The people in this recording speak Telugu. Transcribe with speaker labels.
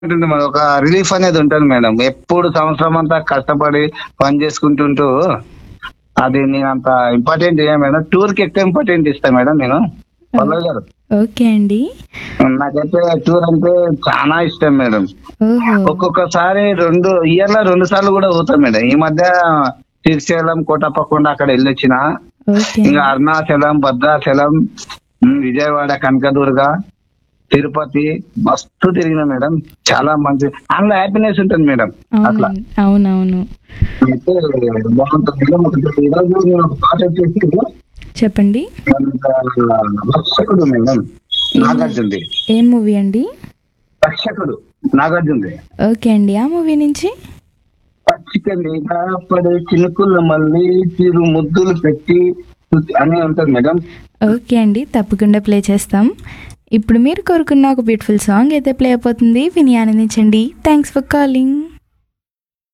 Speaker 1: ఉంటుంది మేడం ఒక రిలీఫ్ అనేది ఉంటుంది మేడం ఎప్పుడు సంవత్సరం అంతా కష్టపడి పని చేసుకుంటుంటూ అది నేను అంత ఇంపార్టెంట్ ఇయ్య మేడం టూర్ కి ఎక్కువ ఇంపార్టెంట్ ఇస్తా మేడం నేను పల్లవి గారు
Speaker 2: ఓకే అండి
Speaker 1: నాకైతే టూర్ అంటే చాలా ఇష్టం మేడం
Speaker 2: ఓహో
Speaker 1: ఒక్కొక్కసారి రెండు ఇయర్ లో రెండు సార్లు కూడా పోతాం మేడం ఈ మధ్య శ్రీశైలం కోటప్పకొండ అక్కడ వెళ్ళొచ్చిన
Speaker 2: ఓకే
Speaker 1: ఇంకా అరుణాచలం భద్రాచలం ఉమ్, విజయవాడ కనకదుర్గ తిరుపతి మస్తు తిరిగిన మేడం చాలా మంచి అందులో హ్యాపీనెస్ ఉంటుంది మేడం అట్లా
Speaker 2: అవును అవునవును
Speaker 1: అయితే బాగుంటుంది మేడం. ఒకటి ఈరోజు నేను ఒక పాట వచ్చేసి
Speaker 2: చెప్పండి
Speaker 1: రక్షకుడు మేడం నాగార్జునది
Speaker 2: ఏం మూవీ అండి
Speaker 1: రక్షకుడు నాగార్జునది
Speaker 2: ఓకే అండి ఆ మూవీ నుంచి
Speaker 1: పచ్చికని పడే చినుకుల మళ్ళీ చిరు ముద్దులు పెట్టి అని ఉంటుంది మేడం
Speaker 2: ఓకే అండి తప్పకుండా ప్లే చేస్తాం ఇప్పుడు మీరు కోరుకున్న ఒక బ్యూటిఫుల్ సాంగ్ అయితే ప్లే అయిపోతుంది విని ఆనందించండి థ్యాంక్స్ ఫర్ కాలింగ్